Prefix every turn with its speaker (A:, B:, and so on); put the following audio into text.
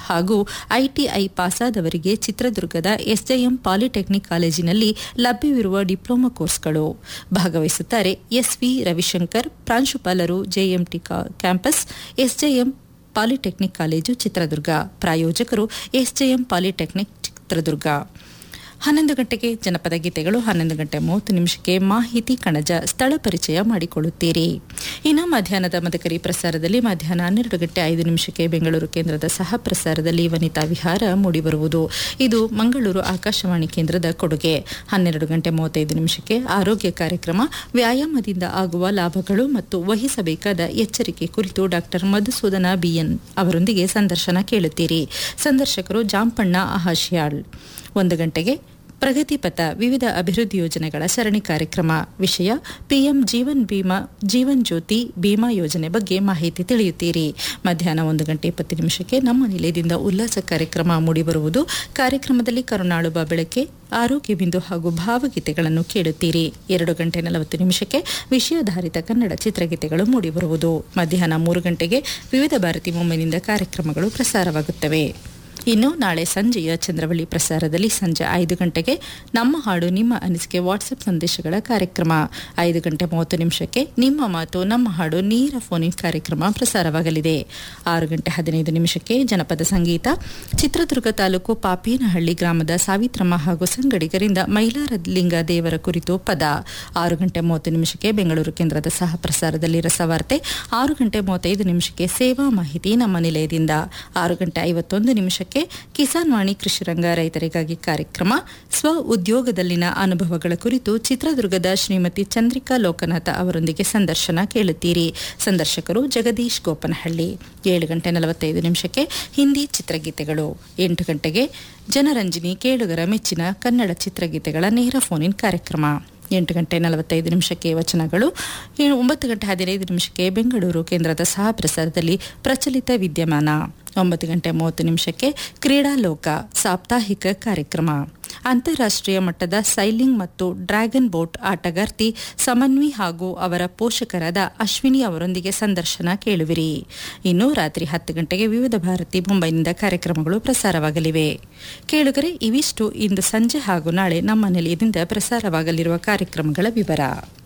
A: ಹಾಗೂ ಐಟಿಐ ಪಾಸಾದವರಿಗೆ ಚಿತ್ರದುರ್ಗದ SJM polytechnic ಕಾಲೇಜಿನಲ್ಲಿ ಲಭ್ಯವಿರುವ ಡಿಪ್ಲೊಮಾ ಕೋರ್ಸ್ಗಳು ಭಾಗವಹಿಸುತ್ತಾರೆ ಎಸ್ವಿ ರವಿಶಂಕರ್ ಪ್ರಾಂಶುಪಾಲರು JMT campus SJM polytechnic college Chitradurga ಪ್ರಾಯೋಜಕರು ಎಸ್ಜೆಎಂ ಪಾಲಿಟೆಕ್ನಿಕ್ ಚಿತ್ರದುರ್ಗ ಹನ್ನೊಂದು ಗಂಟೆಗೆ ಜನಪದ ಗೀತೆಗಳು ಹನ್ನೊಂದು ಗಂಟೆ ಮೂವತ್ತು ನಿಮಿಷಕ್ಕೆ ಮಾಹಿತಿ ಕಣಜ ಸ್ಥಳ ಪರಿಚಯ ಮಾಡಿಕೊಳ್ಳುತ್ತೀರಿ ಇನ್ನು ಮಧ್ಯಾಹ್ನದ ಮದಕರಿ ಪ್ರಸಾರದಲ್ಲಿ ಮಧ್ಯಾಹ್ನ ಹನ್ನೆರಡು ಗಂಟೆ ಐದು ನಿಮಿಷಕ್ಕೆ ಬೆಂಗಳೂರು ಕೇಂದ್ರದ ಸಹ ಪ್ರಸಾರದಲ್ಲಿ ವನಿತಾ ವಿಹಾರ ಮೂಡಿಬರುವುದು ಇದು ಮಂಗಳೂರು ಆಕಾಶವಾಣಿ ಕೇಂದ್ರದ ಕೊಡುಗೆ ಹನ್ನೆರಡು ಗಂಟೆ ಮೂವತ್ತೈದು ನಿಮಿಷಕ್ಕೆ ಆರೋಗ್ಯ ಕಾರ್ಯಕ್ರಮ ವ್ಯಾಯಾಮದಿಂದ ಆಗುವ ಲಾಭಗಳು ಮತ್ತು ವಹಿಸಬೇಕಾದ ಎಚ್ಚರಿಕೆ ಕುರಿತು ಡಾಕ್ಟರ್ ಮಧುಸೂದನ ಬಿಎನ್ ಅವರೊಂದಿಗೆ ಸಂದರ್ಶನ ಕೇಳುತ್ತೀರಿ ಸಂದರ್ಶಕರು ಜಾಂಪಣ್ಣ ಅಹಾಶಿಯಾಳ್ ಒಂದು ಗಂಟೆಗೆ ಪ್ರಗತಿ ಪಥ ವಿವಿಧ ಅಭಿವೃದ್ಧಿ ಯೋಜನೆಗಳ ಸರಣಿ ಕಾರ್ಯಕ್ರಮ ವಿಷಯ ಪಿಎಂ ಜೀವನ್ ಬಿಮಾ ಜೀವನ್ ಜ್ಯೋತಿ ಬಿಮಾ ಯೋಜನೆ ಬಗ್ಗೆ ಮಾಹಿತಿ ತಿಳಿಯುತ್ತೀರಿ ಮಧ್ಯಾಹ್ನ ಒಂದು ಗಂಟೆ ಇಪ್ಪತ್ತು ನಿಮಿಷಕ್ಕೆ ನಮ್ಮ ನಿಲಯದಿಂದ ಉಲ್ಲಾಸ ಕಾರ್ಯಕ್ರಮ ಮೂಡಿಬರುವುದು ಕಾರ್ಯಕ್ರಮದಲ್ಲಿ ಕರುಣಾಳುಬ ಬೆಳಕೆ ಆರೋಗ್ಯ ಬಿಂದು ಹಾಗೂ ಭಾವಗೀತೆಗಳನ್ನು ಕೇಳುತ್ತೀರಿ ಎರಡು ಗಂಟೆ ನಲವತ್ತು ನಿಮಿಷಕ್ಕೆ ವಿಷಯಾಧಾರಿತ ಕನ್ನಡ ಚಿತ್ರಗೀತೆಗಳು ಮೂಡಿಬರುವುದು ಮಧ್ಯಾಹ್ನ ಮೂರು ಗಂಟೆಗೆ ವಿವಿಧ ಭಾರತಿ ಮುಂಬೈನಿಂದ ಕಾರ್ಯಕ್ರಮಗಳು ಪ್ರಸಾರವಾಗುತ್ತವೆ ಇನ್ನು ನಾಳೆ ಸಂಜೆಯ ಚಂದ್ರವಳ್ಳಿ ಪ್ರಸಾರದಲ್ಲಿ ಸಂಜೆ ಐದು ಗಂಟೆಗೆ ನಮ್ಮ ಹಾಡು ನಿಮ್ಮ ಅನಿಸಿಕೆ ವಾಟ್ಸಪ್ ಸಂದೇಶಗಳ ಕಾರ್ಯಕ್ರಮ ಐದು ಗಂಟೆ ಮೂವತ್ತು ನಿಮಿಷಕ್ಕೆ ನಿಮ್ಮ ಮಾತು ನಮ್ಮ ಹಾಡು ನೇರ ಫೋನ್ ಇನ್ ಕಾರ್ಯಕ್ರಮ ಪ್ರಸಾರವಾಗಲಿದೆ ಆರು ಗಂಟೆ ಹದಿನೈದು ನಿಮಿಷಕ್ಕೆ ಜನಪದ ಸಂಗೀತ ಚಿತ್ರದುರ್ಗ ತಾಲೂಕು ಪಾಪೇನಹಳ್ಳಿ ಗ್ರಾಮದ ಸಾವಿತ್ರಮ್ಮ ಹಾಗೂ ಸಂಗಡಿಗರಿಂದ ಮೈಲಾರಲಿಂಗ ದೇವರ ಕುರಿತು ಪದ ಆರು ಗಂಟೆ ಮೂವತ್ತು ನಿಮಿಷಕ್ಕೆ ಬೆಂಗಳೂರು ಕೇಂದ್ರದ ಸಹ ಪ್ರಸಾರದಲ್ಲಿ ರಸವಾರ್ತೆ ಆರು ಗಂಟೆ ಮೂವತ್ತೈದು ನಿಮಿಷಕ್ಕೆ ಸೇವಾ ಮಾಹಿತಿ ನಮ್ಮ ನಿಲಯದಿಂದ ಆರು ಗಂಟೆ ಐವತ್ತೊಂದು ನಿಮಿಷಕ್ಕೆ ಕಿಸಾನ್ ವಾಣಿ ಕೃಷಿರಂಗ ರೈತರಿಗಾಗಿ ಕಾರ್ಯಕ್ರಮ ಸ್ವ ಉದ್ಯೋಗದಲ್ಲಿನ ಅನುಭವಗಳ ಕುರಿತು ಚಿತ್ರದುರ್ಗದ ಶ್ರೀಮತಿ ಚಂದ್ರಿಕಾ ಲೋಕನಾಥ ಅವರೊಂದಿಗೆ ಸಂದರ್ಶನ ಕೇಳುತ್ತೀರಿ ಸಂದರ್ಶಕರು ಜಗದೀಶ್ ಗೋಪನಹಳ್ಳಿ ಏಳು ಗಂಟೆ ನಲವತ್ತೈದು ನಿಮಿಷಕ್ಕೆ ಹಿಂದಿ ಚಿತ್ರಗೀತೆಗಳು ಎಂಟು ಗಂಟೆಗೆ ಜನರಂಜನಿ ಕೇಳುಗರ ಮೆಚ್ಚಿನ ಕನ್ನಡ ಚಿತ್ರಗೀತೆಗಳ ನೇರ ಫೋನ್ ಇನ್ ಕಾರ್ಯಕ್ರಮ ಎಂಟು ಗಂಟೆ ನಲವತ್ತೈದು ನಿಮಿಷಕ್ಕೆ ವಚನಗಳು ಒಂಬತ್ತು ಗಂಟೆ ಹದಿನೈದು ನಿಮಿಷಕ್ಕೆ ಬೆಂಗಳೂರು ಕೇಂದ್ರದ ಸಹ ಪ್ರಸಾರದಲ್ಲಿ ಪ್ರಚಲಿತ ವಿದ್ಯಮಾನ ಒಂಬತ್ತು ಗಂಟೆ ಮೂವತ್ತು ನಿಮಿಷಕ್ಕೆ ಕ್ರೀಡಾ ಲೋಕ ಸಾಪ್ತಾಹಿಕ ಕಾರ್ಯಕ್ರಮ ಅಂತಾರಾಷ್ಟ್ರೀಯ ಮಟ್ಟದ ಸೈಲಿಂಗ್ ಮತ್ತು ಡ್ರ್ಯಾಗನ್ ಬೋಟ್ ಆಟಗಾರ್ತಿ ಸಮನ್ವಿ ಹಾಗೂ ಅವರ ಪೋಷಕರಾದ ಅಶ್ವಿನಿ ಅವರೊಂದಿಗೆ ಸಂದರ್ಶನ ಕೇಳುವಿರಿ ಇನ್ನು ರಾತ್ರಿ ಹತ್ತು ಗಂಟೆಗೆ ವಿವಿಧ ಭಾರತಿ ಮುಂಬೈನಿಂದ ಕಾರ್ಯಕ್ರಮಗಳು ಪ್ರಸಾರವಾಗಲಿವೆ ಕೇಳುಗರೆ ಇವಿಷ್ಟು ಇಂದು ಸಂಜೆ ಹಾಗೂ ನಾಳೆ ನಮ್ಮ ನಿಲಯದಿಂದ ಪ್ರಸಾರವಾಗಲಿರುವ ಕಾರ್ಯಕ್ರಮಗಳ ವಿವರ